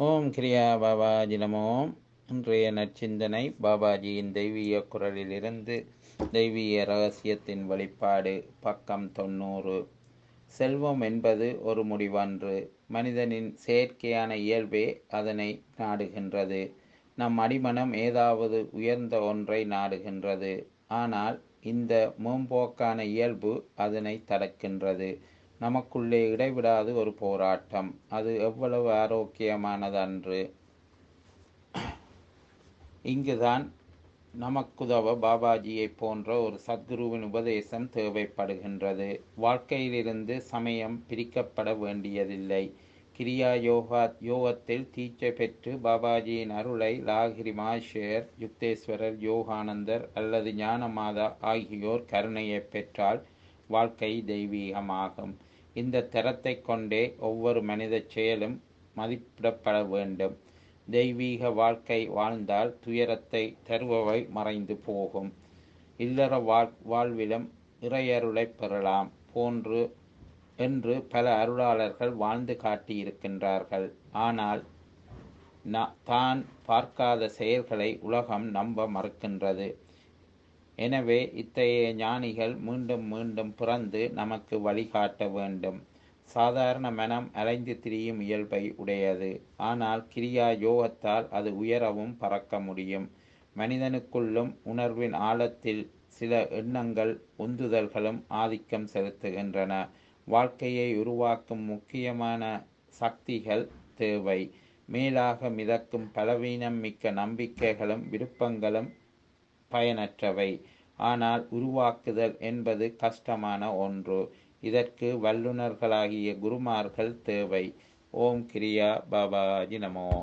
ஓம் கிரியா பாபாஜி நமோ இன்றைய நற்சிந்தனை பாபாஜியின் தெய்வீக குரலிலிருந்து தெய்வீக ரகசியத்தின் வெளிப்பாடு பக்கம் தொண்ணூறு செல்வம் என்பது ஒரு முடிவன்று மனிதனின் செயற்கையான இயல்பே அதனை நாடுகின்றது நம் அடிமனம் ஏதாவது உயர்ந்த ஒன்றை நாடுகின்றது ஆனால் இந்த மேம்போக்கான இயல்பு அதனை தடுக்கின்றது நமக்குள்ளே இடைவிடாது ஒரு போராட்டம் அது எவ்வளவு ஆரோக்கியமானது அன்று இங்குதான் நமக்குதவ பாபாஜியை போன்ற ஒரு சத்குருவின் உபதேசம் தேவைப்படுகின்றது வாழ்க்கையிலிருந்து சமயம் பிரிக்கப்பட வேண்டியதில்லை கிரியா யோகா யோகத்தில் தீட்சை பெற்று பாபாஜியின் அருளை லாகிரி மாஷேர் யுக்தேஸ்வரர் யோகானந்தர் அல்லது ஞானமாதா ஆகியோர் கருணையை பெற்றால் வாழ்க்கை தெய்வீகமாகும் இந்த தரத்தை கொண்டே ஒவ்வொரு மனித செயலும் மதிப்பிடப்பட வேண்டும் தெய்வீக வாழ்க்கை வாழ்ந்தால் துயரத்தை தருபவை மறைந்து போகும் இல்லற வாழ் வாழ்விலும் இறையருளை பெறலாம் போன்று என்று பல அருளாளர்கள் வாழ்ந்து காட்டியிருக்கின்றார்கள் ஆனால் தான் பார்க்காத செயல்களை உலகம் நம்ப மறுக்கின்றது எனவே இத்தகைய ஞானிகள் மீண்டும் மீண்டும் பிறந்து நமக்கு வழிகாட்ட வேண்டும் சாதாரண மனம் அலைந்து திரியும் இயல்பை உடையது ஆனால் கிரியா யோகத்தால் அது உயரவும் பறக்க முடியும் மனிதனுக்குள்ளும் உணர்வின் ஆழத்தில் சில எண்ணங்கள் உந்துதல்களும் ஆதிக்கம் செலுத்துகின்றன வாழ்க்கையை உருவாக்கும் முக்கியமான சக்திகள் தேவை மேலாக மிதக்கும் பலவீனம் மிக்க நம்பிக்கைகளும் விருப்பங்களும் பயனற்றவை ஆனால் உருவாக்குதல் என்பது கஷ்டமான ஒன்று இதற்கு வல்லுநர்களாகிய குருமார்கள் தேவை ஓம் கிரியா பாபாஜி நமோ